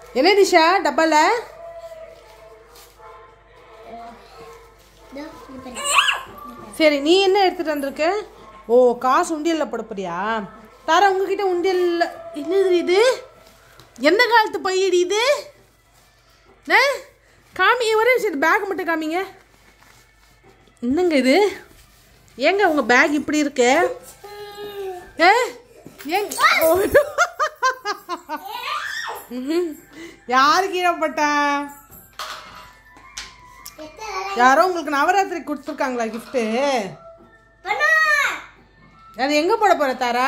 என்ன திஷா டப்பால இதோ, இது பாரு. சரி நீ என்ன எடுத்துட்டு வந்திருக்க ஓ காசு உண்டியல்ல போட போறியா தாரா உங்ககிட்ட உண்டியல்ல என்னது இது எந்த காலத்து பையடி இது ஆ? காமி ஒரே விஷயம் பேக் மட்டும் காமிங்க என்னங்க இது ஏங்க உங்க பேக் இப்படி இருக்கு ஏ ஏங்க ஓ. ம்ஹும். யாரு கீழே போட்டா எத்தனை யாரோ உங்களுக்கு நவராத்திரி கொடுத்துருக்காங்களா கிஃப்ட்டு பண்ணா? அது எங்க போட போற தாரா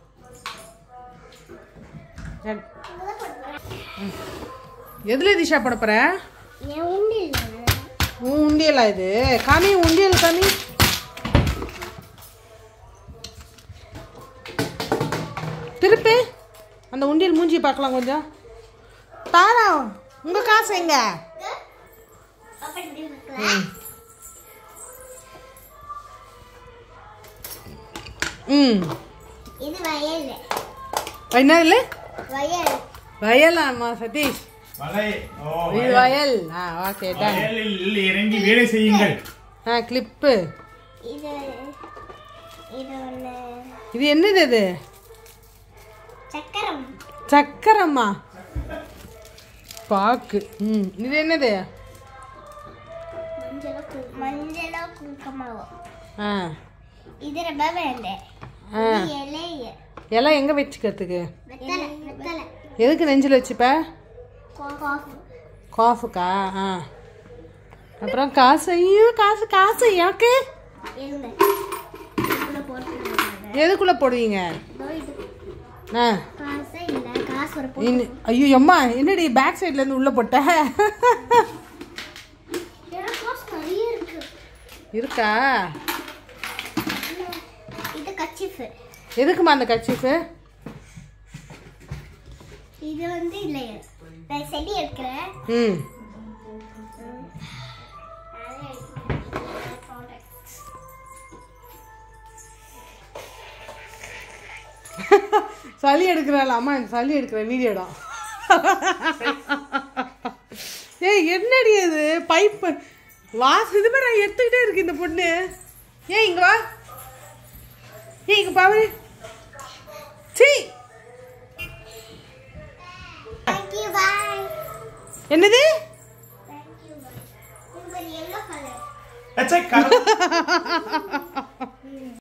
இங்கதான் போட்டு போறேன். எதுல திஷா போட போற என் உண்டு இல்லை. உன் உண்டியலா இது காமி உண்டியல் காமி திருப்பி அந்த உண்டியல் மூஞ்சி பார்க்கலாம் கொஞ்சம் தாரா உங்க காசு எங்க இதோ. அப்படி இப்படி வைக்கலாம். ம் இது வயல் என்ன இல்லை வயல் வயலாமா சதீஷ் வலை ஓ இது வயல் ஆ ஓகே டன் வயலில் இறங்கி வேலை செய்யுங்கள் ஆ கிளிப்பு இது இது ஒன்று இது என்னது இது சக்கரம் சக்கரம்மா பாக்கு ம் இது என்னது மஞ்சளோ கு- மஞ்சளோ குங்குமமோ ஆ இது ரொம்ப வேண்டேன் ஆ இது இலைய எல்லாம் எங்கே வச்சுக்கிறதுக்கு வெத்தலை வெத்தலை எதுக்கு நெஞ்சில் வச்சுப்ப காஃபி காஃபுக்கா ஆ அப்புறம் காசு ஐயோ காசு காசு எனக்கு இருங்க இதுக்குள்ள போட்டு எதுக்குள்ளே போடுவீங்க ஆ காசே இல்லை காசு ஒரு போட்டு இன்னி- ஐயோ அம்மா என்னடி பேக் சைட்லேருந்து உள்ளே போட்ட காசு நிறைய இருக்கு இருக்கா இது கச்சிஃபு எதுக்குமா அந்த கச்சிஃபு இது வந்து இல்லை நான் செடி எடுக்கிறேன் ம் சளி எடுக்கிறாள் அம்மா இந்த சளி எடுக்கிற வீடியோடா ஏய் என்னடி அது பைப்பு வாசு இது மாதிரி நான் எடுத்துக்கிட்டே இருக்கு இந்த பொண்ணு ஏய் இங்க வா ஏய் இங்க பாரு சீ தேங்க்யூ பாய் என்னது தேங்க்யூ பாய் இது ஒரு எல்லோ கலர் அச்சா, கர-